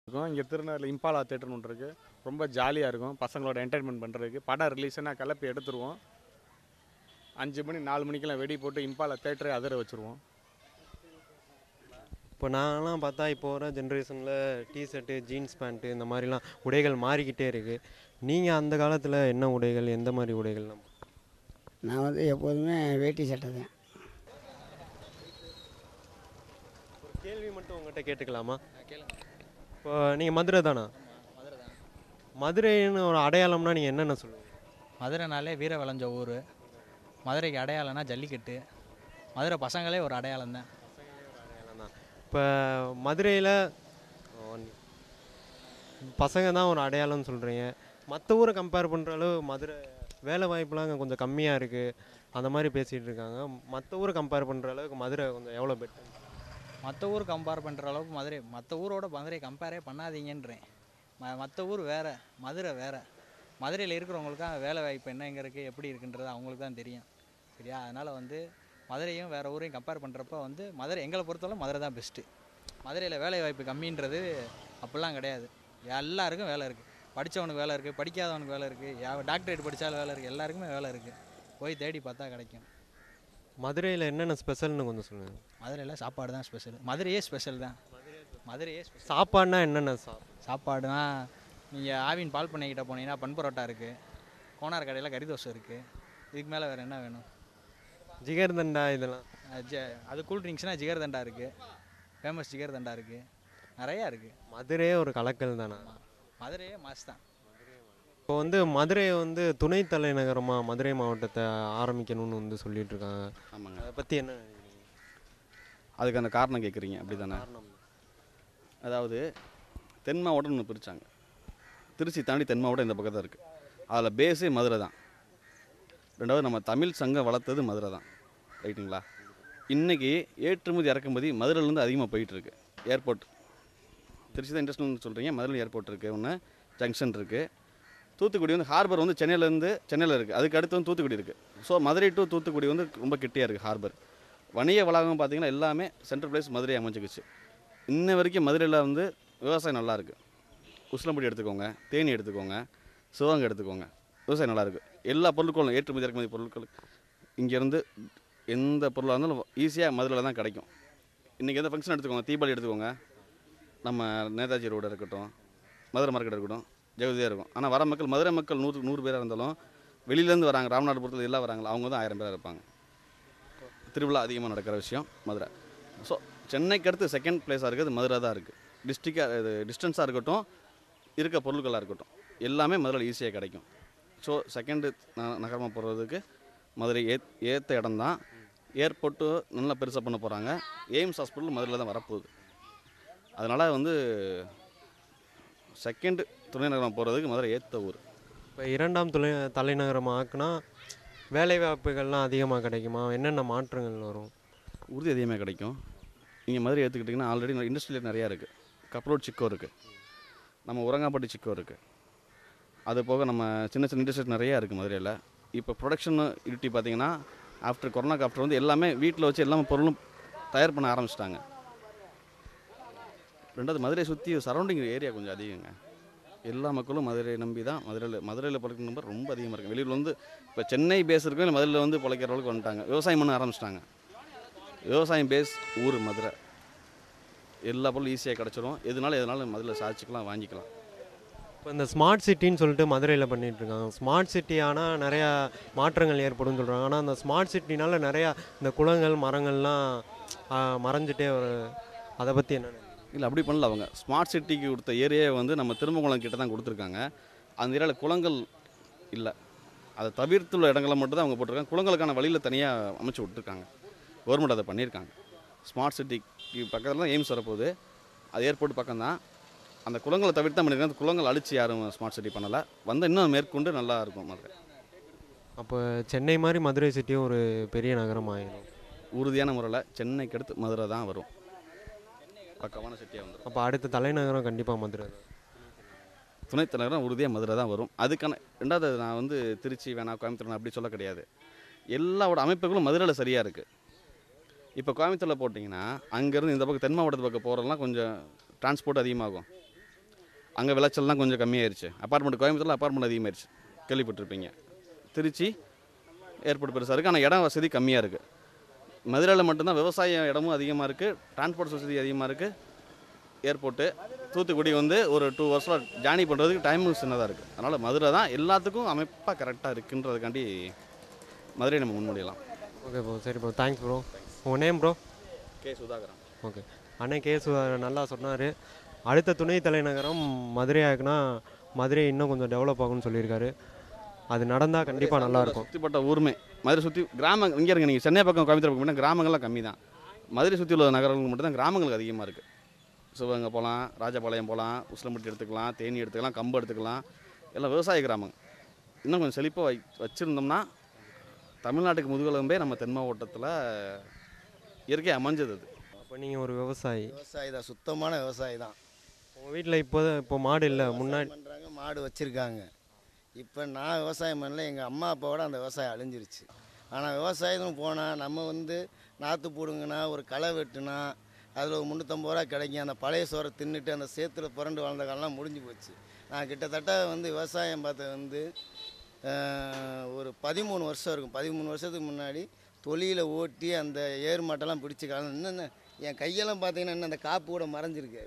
இருக்கும் இங்கே திருநெல்வேலி இம்பாலா தேட்டர்னு ஒன்று இருக்குது ரொம்ப ஜாலியாக இருக்கும் பசங்களோட என்டர்டைன்மெண்ட் பண்ணுறதுக்கு படம் ரிலீஸ்னா கிளப்பி எடுத்துருவோம் அஞ்சு மணி நாலு மணிக்கெல்லாம் வெடி போட்டு இம்பாலா தேட்டரை அதிர வச்சுருவோம் இப்போ நான்லாம் பார்த்தா இப்போ வர ஜென்ரேஷனில் டிஷர்ட்டு ஜீன்ஸ் பேண்ட்டு இந்த மாதிரிலாம் உடைகள் மாறிக்கிட்டே இருக்குது நீங்கள் அந்த காலத்தில் என்ன உடைகள் எந்த மாதிரி உடைகள்லாம் நான் வந்து எப்போதுமே வேட்டி சட்டை தான் ஒரு கேள்வி மட்டும் உங்கள்கிட்ட கேட்டுக்கலாமா இப்போ நீங்கள் மதுரை தானா மதுரைன்னு ஒரு அடையாளம்னா நீங்கள் என்னென்ன சொல்லுவீங்க மதுரைனாலே வீர விளைஞ்ச ஊர் மதுரைக்கு அடையாளம்னா ஜல்லிக்கட்டு மதுரை பசங்களே ஒரு அடையாளம் தான் அடையாளம் தான் இப்போ மதுரையில் பசங்க தான் ஒரு அடையாளம்னு சொல்கிறீங்க மற்ற ஊரை கம்பேர் பண்ணுற அளவு மதுரை வேலை வாய்ப்புலாம் அங்கே கொஞ்சம் கம்மியாக இருக்குது அந்த மாதிரி பேசிகிட்டு இருக்காங்க மற்ற ஊரை கம்பேர் பண்ணுற அளவுக்கு மதுரை கொஞ்சம் எவ்வளோ பெட்டர் மற்ற ஊர் கம்பேர் பண்ணுற அளவுக்கு மதுரை மற்ற ஊரோட மதுரை கம்பேரே பண்ணாதீங்கன்றேன் ம மற்ற ஊர் வேறு மதுரை வேறு மதுரையில் இருக்கிறவங்களுக்கு வேலை வாய்ப்பு என்ன எங்கே இருக்குது எப்படி இருக்குன்றது அவங்களுக்கு தான் தெரியும் சரியா அதனால் வந்து மதுரையும் வேறு ஊரையும் கம்பேர் பண்ணுறப்ப வந்து மதுரை எங்களை பொறுத்தவரை மதுரை தான் பெஸ்ட்டு மதுரையில் வேலை வாய்ப்பு கம்மின்றது அப்படிலாம் கிடையாது எல்லாருக்கும் வேலை இருக்குது படித்தவனுக்கு வேலை இருக்குது படிக்காதவனுக்கு வேலை இருக்குது டாக்டரேட் படித்தாலும் வேலை இருக்குது எல்லாருக்குமே வேலை இருக்குது போய் தேடி பார்த்தா கிடைக்கும் மதுரையில் என்னென்ன ஸ்பெஷல்னு கொஞ்சம் சொல்லுங்கள் மதுரையில் சாப்பாடு தான் ஸ்பெஷல் மதுரையே ஸ்பெஷல் தான் மதுரையே ஸ்பெஷல் சாப்பாடுனா என்னென்ன சா சாப்பாடுனா நீங்கள் ஆவின் பால் பண்ணைக்கிட்ட போனீங்கன்னா பன் பரோட்டா இருக்குது கோனார் கடையில் கறி தோசை இருக்குது இதுக்கு மேலே வேறு என்ன வேணும் ஜிகர்தண்டா இதெல்லாம் அஹ் ஜ அது கூல் ட்ரிங்க்ஸ்னால் ஜிகர் தண்டா இருக்குது ஃபேமஸ் ஜிகர் தண்டா இருக்குது நிறையா இருக்குது மதுரையே ஒரு கலக்கல் தானே மதுரையே மாஸ் தான் இப்போ வந்து மதுரையை வந்து துணை தலைநகரமாக மதுரை மாவட்டத்தை ஆரம்பிக்கணும்னு வந்து சொல்லிட்டு இருக்காங்க ஆமாங்க அதை பற்றி என்ன நினைக்கிறீங்க? அதுக்கான காரணம் கேட்குறீங்க அப்படி தானே காரணம் அதாவது தென் மாவட்டம்னு ஒன்று பிரித்தாங்க திருச்சி தாண்டி தென் மாவட்டம் இந்த பக்கம் தான் இருக்குது அதில் பேஸே மதுரை தான் ரெண்டாவது நம்ம தமிழ் சங்கம் வளர்த்தது மதுரை தான் ரைட்டுங்களா இன்றைக்கி ஏற்றுமதி இறக்குமதி மதுரையிலேருந்து அதிகமாக போயிட்டுருக்கு ஏர்போர்ட் திருச்சி தான் இண்டஸ்ட்ரியல்னு சொல்கிறீங்க மதுரையில் ஏர்போர்ட் இருக்குது ஒன்று ஜங்ஷன் இருக்குது தூத்துக்குடி வந்து ஹார்பர் வந்து சென்னையிலேருந்து சென்னையில் இருக்குது அதுக்கு அடுத்து வந்து தூத்துக்குடி இருக்குது ஸோ மதுரை டு தூத்துக்குடி வந்து ரொம்ப கிட்டியாக இருக்குது ஹார்பர் வணிக வளாகம் பார்த்தீங்கன்னா எல்லாமே சென்ட்ரல் பிளேஸ் மதுரை அமைஞ்சிக்கிச்சு இன்ன வரைக்கும் மதுரையில் வந்து விவசாயம் நல்லா இருக்கு உசிலம்பட்டி எடுத்துக்கோங்க தேனி எடுத்துக்கோங்க சிவகங்கை எடுத்துக்கோங்க விவசாயம் நல்லா இருக்கு எல்லா பொருட்களும் ஏற்றுமதி இறக்குமதி பொருட்கள் இங்கேருந்து எந்த பொருளாக இருந்தாலும் ஈஸியாக மதுரையில் தான் கிடைக்கும் இன்றைக்கி எந்த ஃபங்க்ஷன் எடுத்துக்கோங்க தீபாவளி எடுத்துக்கோங்க நம்ம நேதாஜி ரோடு இருக்கட்டும் மதுரை மார்க்கெட் இருக்கட்டும் ஜெகதியாக இருக்கும் ஆனால் வர மக்கள் மதுரை மக்கள் நூறு நூறு பேராக இருந்தாலும் வெளியிலேருந்து வராங்க ராமநாதபுரத்தில் எல்லாம் வராங்களா அவங்க தான் ஆயிரம் பேராக இருப்பாங்க திருவிழா அதிகமாக நடக்கிற விஷயம் மதுரை ஸோ சென்னைக்கு அடுத்து செகண்ட் பிளேஸாக இருக்கிறது மதுரை தான் இருக்குது டிஸ்ட்ரிக்டாக இது டிஸ்டன்ஸாக இருக்கட்டும் இருக்க பொருட்களாக இருக்கட்டும் எல்லாமே மதுரையில் ஈஸியாக கிடைக்கும் ஸோ செகண்டு நகரமாக போகிறதுக்கு மதுரை ஏ ஏற்ற இடம் தான் ஏர்போர்ட்டு நல்லா பெருசாக பண்ண போகிறாங்க எய்ம்ஸ் ஹாஸ்பிட்டல் மதுரையில் தான் வரப்போகுது அதனால் வந்து செகண்ட் துணை நகரம் போகிறதுக்கு மதுரை ஏற்ற ஊர் இப்போ இரண்டாம் துணை தலைநகரம் ஆக்குனா வேலை வாய்ப்புகள்லாம் அதிகமாக கிடைக்குமா என்னென்ன மாற்றங்கள் வரும் உறுதி அதிகமாக கிடைக்கும் நீங்கள் மதுரை எடுத்துக்கிட்டிங்கன்னா ஆல்ரெடி இண்டஸ்ட்ரியில் நிறையா இருக்குது கப்பலோட் சிக்கோ இருக்குது நம்ம உரங்காப்பட்டி சிக்கோ இருக்குது அது போக நம்ம சின்ன சின்ன இண்டஸ்ட்ரி நிறையா இருக்குது மதுரையில் இப்போ ப்ரொடக்ஷன் யூனிட்டி பார்த்தீங்கன்னா ஆஃப்டர் கொரோனாக்கு ஆஃப்டர் வந்து எல்லாமே வீட்டில் வச்சு எல்லாமே பொருளும் தயார் பண்ண ஆரம்பிச்சிட்டாங்க ரெண்டாவது மதுரையை சுற்றி சரௌண்டிங் ஏரியா கொஞ்சம் அதிகங்க எல்லா மக்களும் மதுரையை நம்பி தான் மதுரையில் மதுரையில் பிழைக்கிற நம்பர் ரொம்ப அதிகமாக இருக்குது வெளியில் வந்து இப்போ சென்னை பேஸ் இருக்கும் இல்லை மதுரையில் வந்து பிழைக்கிற அளவுக்கு வந்துட்டாங்க விவசாயம் பண்ண ஆரம்பிச்சிட்டாங்க விவசாயம் பேஸ் ஊர் மதுரை எல்லா பொருளும் ஈஸியாக கிடச்சிரும் எதுனாலும் எதனாலும் மதுரையில் சாதிச்சுக்கலாம் வாங்கிக்கலாம் இப்போ இந்த ஸ்மார்ட் சிட்டின்னு சொல்லிட்டு மதுரையில் பண்ணிட்டு இருக்காங்க ஸ்மார்ட் சிட்டி ஆனால் நிறையா மாற்றங்கள் ஏற்படும்னு சொல்கிறாங்க ஆனால் அந்த ஸ்மார்ட் சிட்டினால நிறையா இந்த குளங்கள் மரங்கள்லாம் ஆ, மறைஞ்சிட்டே ஒரு அதை பற்றி என்ன நினைக்கிறீங்க? இல்லை அப்படி பண்ணல அவங்க ஸ்மார்ட் சிட்டிக்கு கொடுத்த ஏரியாவை வந்து நம்ம திருமங்குளம் கிட்ட தான் கொடுத்துருக்காங்க அந்த ஏரியாவில் குளங்கள் இல்லை அதை தவிர்த்துள்ள இடங்களை மட்டும் தான் அவங்க போட்டிருக்காங்க குளங்களுக்கான வழியில் தனியாக அமைச்சு விட்டுருக்காங்க கவர்மெண்ட் அதை பண்ணியிருக்காங்க ஸ்மார்ட் சிட்டிக்கு பக்கத்தில் தான் எய்ம்ஸ் வரப்போகுது அது ஏர்போர்ட் பக்கம் தான் அந்த குளங்களை தவிர்த்து தான் பண்ணியிருக்காங்க அந்த குளங்கள் அழிச்சு யாரும் ஸ்மார்ட் சிட்டி பண்ணலை வந்தால் இன்னும் மேற்கொண்டு நல்லா இருக்கும் மதுரை அப்போ சென்னை மாதிரி மதுரை சிட்டியும் ஒரு பெரிய நகரம் ஆயிடும் உறுதியான முறையில் சென்னைக்கு அடுத்து மதுரை தான் வரும் பக்கமான சிட்டியாக வந்துடும் அப்போ அடுத்த தலைநகரம் கண்டிப்பாக மதுரை தான் துணைத் தலைவரம் உறுதியாக மதுரை தான் வரும் அதுக்கான ரெண்டாவது நான் வந்து திருச்சி வேணாம் கோயம்புத்தூர் வேணாம் அப்படி சொல்ல கிடையாது எல்லாவோட அமைப்புகளும் மதுரையில் சரியாக இருக்குது இப்போ கோயம்புத்தூரில் போட்டிங்கன்னா அங்கேருந்து இந்த பக்கம் தென் மாவட்டத்து பக்கம் போகிறதுலாம் கொஞ்சம் டிரான்ஸ்போர்ட் அதிகமாகும் அங்கே விளைச்சல்லாம் கொஞ்சம் கம்மியாயிருச்சு அப்பார்ட்மெண்ட் கோயம்புத்தூரில் அப்பார்ட்மெண்ட் அதிகமாயிருச்சு கேள்விப்பட்டிருப்பீங்க திருச்சி ஏர்போர்ட் பெருசாக இருக்குது ஆனால் இடம் வசதி கம்மியாக இருக்குது மதுரையில் மட்டும்தான் விவசாய இடமும் அதிகமாக இருக்குது டிரான்ஸ்போர்ட் வசதி அதிகமாக இருக்குது ஏர்போர்ட்டு தூத்துக்குடி வந்து ஒரு டூ ஹவர்ஸில் ஜார்னி பண்ணுறதுக்கு டைமும் சின்னதாக இருக்குது அதனால் மதுரை தான் எல்லாத்துக்கும் அமைப்பாக கரெக்டாக இருக்குன்றதுக்காண்டி மதுரை நம்ம முன்மொழியலாம் ஓகே ப்ரோ சரி ப்ரோ தேங்க்ஸ் ப்ரோ உங்கள் name bro K Sudhakaran okay அண்ணன் கே சுதாகர் நல்லா சொன்னார் அடுத்த துணை தலைநகரம் மதுரை ஆகுனா மதுரை இன்னும் கொஞ்சம் டெவலப் ஆகும்னு சொல்லியிருக்காரு அது நடந்தால் கண்டிப்பாக நல்லாயிருக்கும் சுற்றிப்பட்ட ஊருமே மதுரை சுற்றி கிராமம் இங்கே இருங்க நீங்கள் சென்னை பக்கம் கோயம்புத்தூர் பக்கம் போனா கிராமங்கள்லாம் கம்மி தான் மதுரை சுற்றி உள்ள நகரங்கள் மட்டும்தான் கிராமங்களுக்கு அதிகமாக இருக்குது சிவகங்கை போகலாம் ராஜபாளையம் போகலாம் உசிலம்பட்டி எடுத்துக்கலாம் தேனி எடுத்துக்கலாம் கம்பு எடுத்துக்கலாம் எல்லாம் விவசாய கிராமம் இன்னும் கொஞ்சம் செழிப்பாக வை வச்சுருந்தோம்னா தமிழ்நாட்டுக்கு முதுகெலும்பே நம்ம தென் மாவட்டத்தில் இயற்கை அமைஞ்சது அது அப்போ நீங்கள் ஒரு விவசாயி விவசாயி தான் சுத்தமான விவசாயி தான் உங்கள் வீட்டில் இப்போ இப்போ மாடு இல்லை முன்னாடி பண்ணுறாங்க மாடு வச்சுருக்காங்க இப்போ நான் விவசாயம் பண்ணல எங்கள் அம்மா அப்பாவோட அந்த விவசாயம் அழிஞ்சிருச்சு ஆனால் விவசாயம்னு போனால் நம்ம வந்து நாற்று போடுங்கன்னா ஒரு களை வெட்டுனா அதில் ஒரு முந்நூற்றம்பது ரூபா கிடைக்கும் அந்த பழைய சோறை தின்னுட்டு அந்த சேத்துல புரண்டு வாழ்ந்த காலம்லாம் முடிஞ்சு போச்சு நான் கிட்டத்தட்ட வந்து விவசாயம் பார்த்தது வந்து அஹ், ஒரு பதிமூணு வருஷம் இருக்கும் பதிமூணு வருஷத்துக்கு முன்னாடி தொழிலை ஓட்டி அந்த ஏர் மாட்டெல்லாம் பிடிச்சி காலம் இன்னும் என் கையெல்லாம் பார்த்தீங்கன்னா இன்னும் அந்த காப்பு கூட மறைஞ்சிருக்கு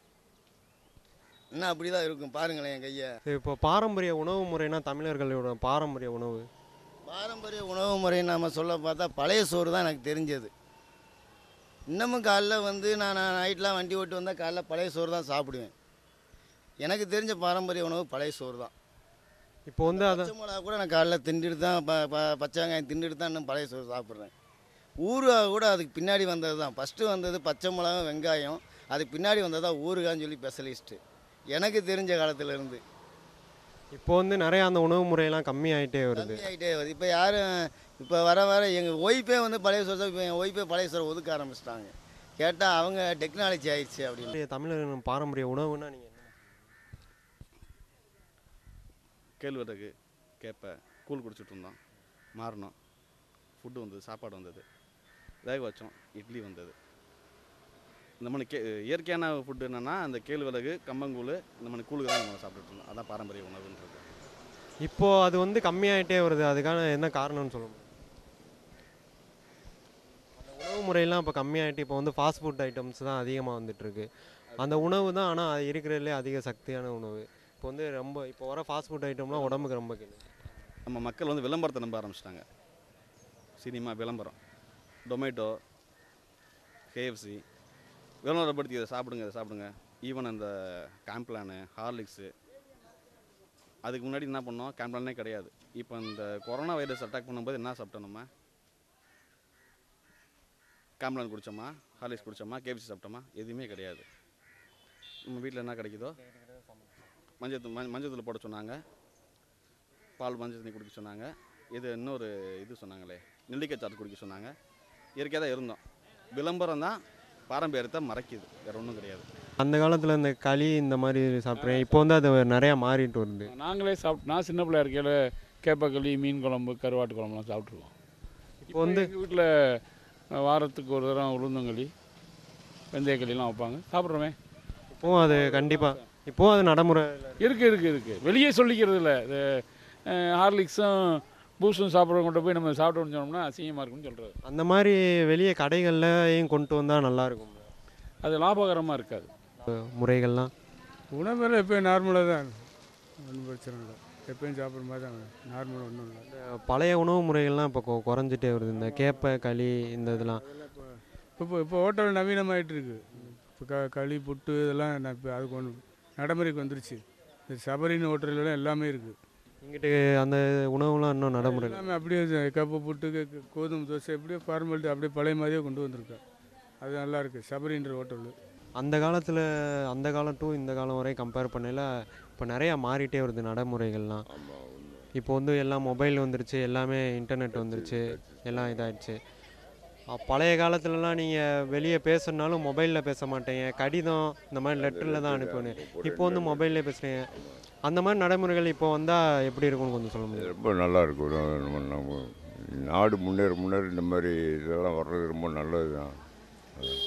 இன்னும் அப்படி தான் இருக்கும் பாருங்களேன் என் கையை இப்போ பாரம்பரிய உணவு முறைனா தமிழர்களோட பாரம்பரிய உணவு பாரம்பரிய உணவு முறை நாம் சொல்ல பார்த்தா பழைய சோறு தான் எனக்கு தெரிஞ்சது இன்னமும் காலைல வந்து நான் நைட்லாம் வண்டி ஓட்டி வந்தால் காலைல பழைய சோறு தான் சாப்பிடுவேன் எனக்கு தெரிஞ்ச பாரம்பரிய உணவு பழைய சோறு தான் இப்போ வந்து அதை பச்சை மிளகா கூட நான் காலைல திண்டுட்டு தான் ப ப- பச்சை வெங்காயம் திண்டுட்டு தான் இன்னும் பழைய சோறு சாப்பிட்றேன் ஊறுகாய் கூட அதுக்கு பின்னாடி வந்தது தான் ஃபஸ்ட்டு வந்தது பச்சை மிளகா வெங்காயம் அதுக்கு பின்னாடி வந்தது தான் ஊறுகான்னு சொல்லி ஸ்பெஷலிஸ்ட்டு எனக்கு தெரிஞ்ச காலத்துல இருந்து இப்போ வந்து நிறைய அந்த உணவு முறையெல்லாம் கம்மி ஆயிட்டே வருது கம்மியாயிட்டே வருது இப்போ யாரும் இப்போ வர வர எங்கள் ஒய்ஃபே வந்து பழைய சோறு இப்போ என் ஒய்ஃபே பழைய சோறு ஒதுக்க ஆரம்பிச்சிட்டாங்க கேட்டால் அவங்க டெக்னாலஜி ஆயிடுச்சு அப்படின்னு பாரம்பரிய தமிழரின் பாரம்பரிய உணவுன்னா நீங்கள் கேழ்வரகு கேப்பை கூழ் குடிச்சிட்டு இருந்தோம் மாறினோம் ஃபுட்டு வந்தது சாப்பாடு வந்தது வேக வச்சோம் இட்லி வந்தது இந்த மாதிரி கே இயற்கையான ஃபுட்டு என்னென்னா அந்த கேழ்வரகு கம்பங்கூழ் இந்த மாதிரி கூழு தான் நம்ம சாப்பிட்டுட்டு இருந்தோம் அதான் பாரம்பரிய உணவுன்றது இப்போ அது வந்து கம்மியாயிட்டே வருது அதுக்கான என்ன காரணம்னு சொல்ல முடியும் அந்த உணவு முறையெல்லாம் இப்போ கம்மியாயிட்டு இப்போ வந்து ஃபாஸ்ட் ஃபுட் ஐட்டம்ஸ் தான் அதிகமாக வந்துட்டு இருக்கு அந்த உணவு தான் ஆனால் அது இருக்கிறதுலே அதிக சக்தியான உணவு இப்போ வந்து ரொம்ப இப்போ வர ஃபாஸ்ட் ஃபுட் ஐட்டம்லாம் உடம்புக்கு ரொம்ப கெடுது நம்ம மக்கள் வந்து விளம்பரத்தை நம்ப ஆரம்பிச்சிட்டாங்க சினிமா விளம்பரம் டொமேட்டோ கேஎஃப்சி விளம்பரப்படுத்தி இதை சாப்பிடுங்க இதை சாப்பிடுங்க ஈவன் அந்த காம்ப்ளானு ஹார்லிக்ஸு அதுக்கு முன்னாடி என்ன பண்ணோம் காம்ப்ளானே கிடையாது இப்போ இந்த கொரோனா வைரஸ் அட்டாக் பண்ணும்போது என்ன சாப்பிட்டோம் நம்ம காம்ப்ளான் குடித்தோமா ஹார்லிக்ஸ் குடித்தோமா கேஎஃப்சி சாப்பிட்டோமா எதுவுமே கிடையாது நம்ம வீட்டில் என்ன கிடைக்குதோ மஞ்சள் தூள் மஞ்சள் தூள் போட சொன்னாங்க பால் மஞ்சள் தண்ணி குடிக்க சொன்னாங்க இது இன்னொரு இது சொன்னாங்களே நெல்லிக்காய் சாறு குடிக்க சொன்னாங்க இயற்கையாக தான் இருந்தோம் விளம்பரம் தான் பாரம்பரியத்தை மறைக்குது வேற ஒன்றும் கிடையாது அந்த காலத்தில் இந்த களி இந்த மாதிரி சாப்பிட்றேன் இப்போ வந்து அது நிறையா மாறிட்டு வருது நாங்களே சாப்பிட்டு நான் சின்ன பிள்ளையா இருக்கையில் கேப்பக்களி மீன் குழம்பு கருவாட்டு குழம்புலாம் சாப்பிட்ருவோம் இப்போ வந்து எங்கள் வீட்டில் வாரத்துக்கு ஒரு தரம் உளுந்தங்களி வெந்தயக்களிலாம் வைப்பாங்க சாப்பிட்றோமே இப்போவும் அது கண்டிப்பாக இப்போவும் அது நடைமுறை இருக்குது இருக்குது இருக்குது வெளியே சொல்லிக்கிறது இல்லை இது அஹ், ஹார்லிக்ஸும் பூஸ்டும் சாப்பிட்றவங்கள்ட்ட போய் நம்ம சாப்பிட்டு சொன்னோம்னா அசிங்கமாக இருக்கும்னு சொல்கிறது அந்த மாதிரி வெளியே கடைகள்லையும் கொண்டு வந்தால் நல்லா இருக்கும் அது லாபகரமாக இருக்காது முறைகள்லாம் உணவெல்லாம் எப்போயும் நார்மலாக தான் ஒன்றும் பிரச்சனை இல்லை எப்பயும் சாப்பிட்ற மாதிரி தான் நார்மல் ஒன்றும் இல்லை இந்த பழைய உணவு முறைகள்லாம் இப்போ கொ- குறைஞ்சிட்டே வருது இந்த கேப்பை களி இந்த இதெல்லாம் இப்போ இப்போ ஹோட்டல் நவீனமாயிட்டு இருக்கு இப்போ க களி புட்டு இதெல்லாம் நான் இப்போ அதுக்கு ஒன்று நடைமுறைக்கு வந்துருச்சு இந்த சபரின்னு ஹோட்டல்லாம் எல்லாமே இருக்குது இங்கிட்டு அந்த உணவுலாம் இன்னும் நடைமுறை எல்லாமே அப்படியே இது கப்பு புட்டு க- கோதுமை தோசை எப்படியே ஃபார்மாலிட்டி அப்படியே பழைய மாதிரியே கொண்டு வந்திருக்கா அது நல்லா இருக்குது சபரின்ற ஹோட்டலு அந்த காலத்தில் அந்த காலம் டு இந்த காலம் வரை கம்பேர் பண்ணல இப்போ நிறையா மாறிட்டே வருது நடைமுறைகள்லாம் இப்போ வந்து எல்லாம் மொபைல் வந்துருச்சு எல்லாமே இன்டர்நெட் வந்துருச்சு எல்லாம் இதாயிடுச்சு அ, பழைய காலத்துலலாம் நீங்கள் வெளியே பேசணுனாலும் மொபைலில் பேச மாட்டீங்க கடிதம் இந்த மாதிரி லெட்டரில் தான் அனுப்புவேன் இப்போ வந்து மொபைல்லே பேசுகிறீங்க அந்த மாதிரி நடைமுறைகள் இப்போ வந்தால் எப்படி இருக்கும்னு கொஞ்சம் சொல்ல முடியும் ரொம்ப நல்லா இருக்கும் நம்ம நம்ம நாடு முன்னேற முன்னேற இந்த மாதிரி இதெல்லாம் வர்றது ரொம்ப நல்லது தான்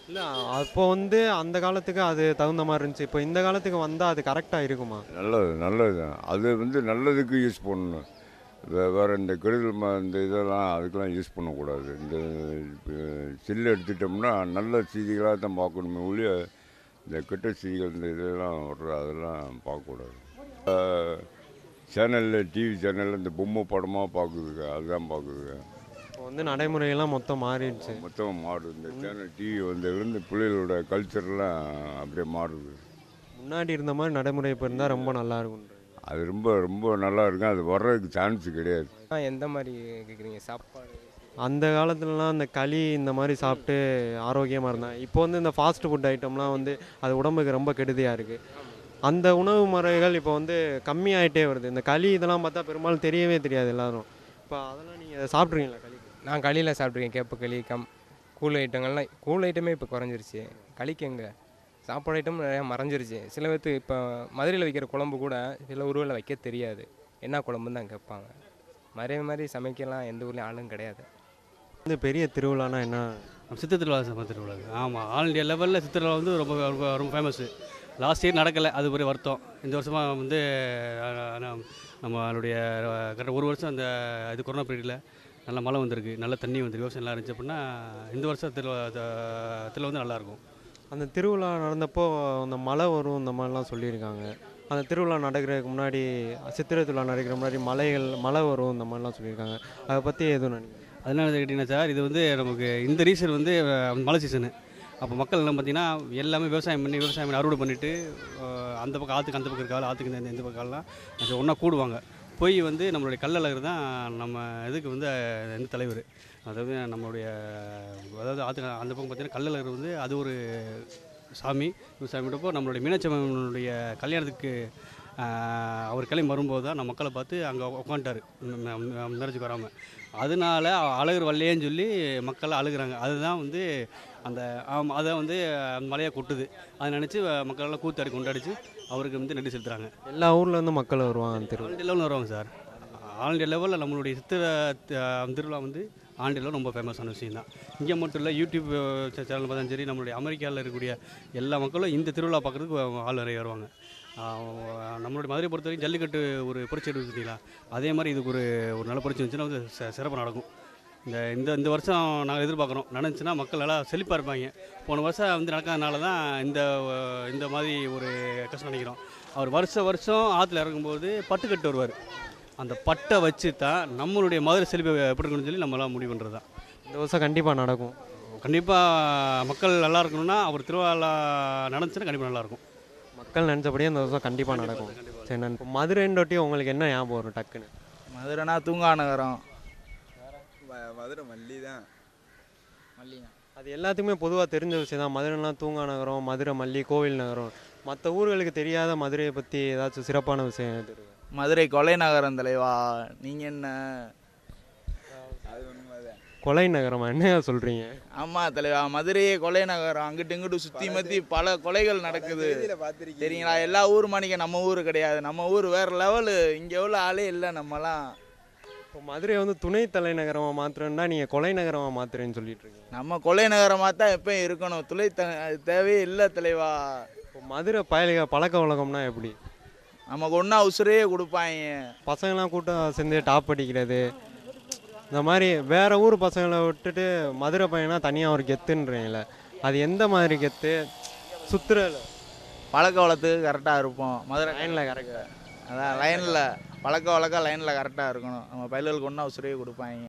இல்லை அப்போ வந்து அந்த காலத்துக்கு அது தகுந்த மாதிரி இருந்துச்சு இப்போ இந்த காலத்துக்கு வந்தால் அது கரெக்டாக இருக்குமா நல்லது நல்லது தான் அது வந்து நல்லதுக்கு யூஸ் பண்ணணும் வே- வேற இந்த கெடுதல் ம- இந்த இதெல்லாம் அதுக்கெல்லாம் யூஸ் பண்ணக்கூடாது இந்த சில்லு எடுத்துட்டோம்னா நல்ல செய்திகளாக தான் பார்க்கணுமே ஒழிய இந்த கெட்ட செய்திகள் இந்த இதெல்லாம் வர்ற அதெல்லாம் பார்க்கக்கூடாது சேனலில் டிவி சேனலில் இந்த பொம்மை படமாக பார்க்குதுங்க அதுதான் பார்க்குதுங்க இப்போ வந்து நடைமுறையெல்லாம் மொத்தம் மாறிடுச்சு மொத்தம் மாறுது இந்த சேனல் டிவி வந்ததுலேருந்து பிள்ளைகளோட கல்ச்சர்லாம் அப்படியே மாறுது முன்னாடி இருந்த மாதிரி நடைமுறை இப்போ இருந்தால் ரொம்ப நல்லா இருக்கும்ன்றது அது ரொம்ப ரொம்ப நல்லா இருக்கும் அது வர்றதுக்கு சான்ஸ் கிடையாது எந்த மாதிரி கேட்குறீங்க சாப்பாடு அந்த காலத்துலலாம் அந்த களி இந்த மாதிரி சாப்பிட்டு ஆரோக்கியமாக இருந்தாங்க இப்போ வந்து இந்த ஃபாஸ்ட் ஃபுட் ஐட்டம்லாம் வந்து அது உடம்புக்கு ரொம்ப கெடுதியாக இருக்குது அந்த உணவு முறைகள் இப்போ வந்து கம்மியாயிட்டே வருது இந்த களி இதெல்லாம் பார்த்தா பெரும்பாலும் தெரியவே தெரியாது எல்லாரும் இப்போ அதெல்லாம் நீங்கள் சாப்பிட்றீங்களா களி நான் களியில் சாப்பிட்ருக்கேன் கேப்ப களி கம் கூழ் ஐட்டங்கள்லாம் கூழ் ஐட்டமே இப்போ குறைஞ்சிருச்சு களிக்கு எங்கே சாப்பாடு ஐட்டம் நிறையா மறைஞ்சிருச்சு சில பேர்த்து இப்போ மதுரையில் வைக்கிற குழம்பு கூட சில ஊர்களில் வைக்க தெரியாது என்ன குழம்புன்னு தான் கேட்பாங்க மதுரை மாதிரி சமைக்கலாம் எந்த ஊர்லேயும் ஆளும் கிடையாது வந்து பெரிய திருவிழானா என்ன சித்திர திருவிழா சம திருவிழா ஆமாம் ஆல் இண்டியா லெவலில் சித்திர திருவிழா வந்து ரொம்ப ரொம்ப ரொம்ப ஃபேமஸ்ஸு லாஸ்ட் இயர் நடக்கலை அது ஒரு வருத்தம் இந்த வருஷமாக வந்து அஹ், நம்- நம்மளுடைய கரெக்டாக ஒரு வருஷம் அந்த இது கொரோனா பீரியடில் நல்ல மழை வந்திருக்கு நல்ல தண்ணி வந்து விவசாயம் நல்லா இருந்துச்சு அப்படின்னா இந்த வருஷம் திருவிழா த- திருவிழா வந்து நல்லாயிருக்கும் அந்த திருவிழா நடந்தப்போ அந்த மழை வரும் இந்த மாதிரிலாம் சொல்லியிருக்காங்க அந்த திருவிழா நடக்கிறதுக்கு முன்னாடி சித்திரை திருவிழா நடக்கிற முன்னாடி மலைகள் மழை வரும் இந்த மாதிரிலாம் சொல்லியிருக்காங்க அதை பற்றி எதுவும் நினைக்கிறேன் அதனால கேட்டிங்கன்னா சார் இது வந்து நமக்கு இந்த ரீசன் வந்து அஹ், மழை சீசனு அப்போ மக்கள் எல்லாம் பார்த்தீங்கன்னா எல்லாமே விவசாயம் பண்ணி விவசாயம் பண்ணி அறுவடை பண்ணிவிட்டு அந்த பக்கம் ஆற்றுக்கு அந்த பக்கம் இருக்காள் ஆற்றுக்கு இந்த இந்த பக்கம்லாம் ஒன்றா கூடுவாங்க போய் வந்து நம்மளுடைய கல்லழகர் தான் நம்ம இதுக்கு வந்து அஹ், இந்த தலைவர் அதாவது நம்மளுடைய அதாவது ஆற்று அந்த பக்கம் பார்த்தீங்கன்னா கல்லழகர் வந்து அது ஒரு சாமி சாமியோடப்போ நம்மளுடைய மீனாட்சி அம்மனுடைய கல்யாணத்துக்கு ஆஹ், அவர் கிளம்பி வரும்போது தான் நம்ம மக்களை பார்த்து அங்கே உட்காந்துட்டார் மேரேஜுக்கு வராமல் அதனால அழகர் வரலையேன்னு சொல்லி மக்கள் அழுகுறாங்க அதுதான் வந்து அந்த ஆம், அதை வந்து மலையாக கொட்டுது அதை நினச்சி மக்களெல்லாம் கூத்தாடி கொண்டாடிச்சு அவருக்கு வந்து நன்றி செலுத்துகிறாங்க எல்லா ஊர்லேருந்து மக்கள் வருவாங்க அந்த திருவிழா ஆல் இண்டியா லெவலில் வருவாங்க சார் ஆல் இண்டியா லெவலில் நம்மளுடைய சித்திர த- திருவிழா வந்து ஆல் இண்டியா லெவல் ரொம்ப ஃபேமஸான விஷயம் தான் இங்கே மட்டும் இல்லை யூடியூப் சேனல் பார்த்தாலும் சரி நம்மளுடைய அமெரிக்காவில் இருக்கக்கூடிய எல்லா மக்களும் இந்த திருவிழா பார்க்குறதுக்கு ஆள் நிறைய வருவாங்க ஆஹ் நம்மளுடைய மதுரை பொறுத்த வரைக்கும் ஜல்லிக்கட்டு ஒரு புரட்சி எடுத்துட்டீங்களா அதே மாதிரி இதுக்கு ஒரு ஒரு நல்ல புரட்சி வந்துச்சுன்னா வந்து ச- சிறப்பாக நடக்கும் இந்த இந்த இந்த வருஷம் நாங்கள் எதிர்பார்க்குறோம் நடந்துச்சுன்னா மக்கள் நல்லா செழிப்பாக இருப்பாங்க போன வருஷம் வந்து நடக்காதனால தான் இந்த அஹ், இந்த மாதிரி ஒரு கஷ்டம் நினைக்கிறோம் அவர் வருஷம் வருஷம் ஆற்றுல இறங்கும்போது பட்டுக்கட்டு வருவார் அந்த பட்டை வச்சு தான் நம்மளுடைய மதுரை செழிப்பை எப்படி இருக்கணும்னு சொல்லி நம்மளாம் முடிவு பண்ணுறது தான் இந்த வருஷம் கண்டிப்பாக நடக்கும் கண்டிப்பாக மக்கள் நல்லா இருக்கணும்னா அவர் திருவிழா நடந்துச்சுன்னா கண்டிப்பாக நல்லாயிருக்கும் மக்கள் நினச்சபடியே இந்த வருஷம் கண்டிப்பாக நடக்கும் சரி நான் இப்போ மதுரைன்றொட்டி உங்களுக்கு என்ன ஞாபகம் வரும் டக்குன்னு மதுரைனா தூங்கா நகரம் மதுரை மல்லி தான் மல்லினா அது எல்லாத்துக்குமே பொதுவாக தெரிஞ்ச விஷயம் தான் மதுரைலாம் தூங்கா நகரம் மதுரை மல்லி கோவில் நகரம் மற்ற ஊர்களுக்கு தெரியாத மதுரையை பற்றி ஏதாச்சும் சிறப்பான விஷயம் எது இருக்கு மதுரை கொலை நகரம் தலைவா நீங்க என்ன அது உண்மைதான் கொலை நகரமா என்ன சொல்கிறீங்க ஆமா தலைவா மதுரையே கொலை நகரம் அங்கிட்டு இங்கிட்டு சுத்தி மத்தி பல கொலைகள் நடக்குது பார்த்துருக்கீங்க சரிங்களா எல்லா ஊர் மாணிக்க நம்ம ஊர் கிடையாது நம்ம ஊர் வேற லெவலு இங்க உள்ள ஆளே இல்லை நம்மலாம் இப்போ மதுரையை வந்து துணை தலைநகரமாக மாற்றுறேன்னா நீங்கள் கொலை நகரமாக மாற்றுறேன்னு சொல்லிட்டு இருக்கீங்க நம்ம கொலை நகரமாக தான் எப்பயும் இருக்கணும் துளை த அது தேவையே இல்லை தலைவா இப்போ மதுரை பயலிக பழக்க வழக்கம்னா எப்படி நமக்கு ஒன்றா உசுரையே கொடுப்பாங்க பசங்களாம் கூட்டம் சேர்ந்து டாப் அடிக்கிறது இந்த மாதிரி வேற ஊர் பசங்களை விட்டுட்டு மதுரை பையனா தனியாக ஒரு கெத்துன்றீங்களே அது எந்த மாதிரி கெத்து சுற்றுல பழக்க வழக்கத்துக்கு கரெக்டாக இருப்போம் மதுரை லைனில் கரெக்டாக அதான் லைனில் பழக்க வழக்கம் லைனில் கரெக்டாக இருக்கணும் நம்ம பயல்களுக்கு ஒன்றா உசுரையே கொடுப்பாங்க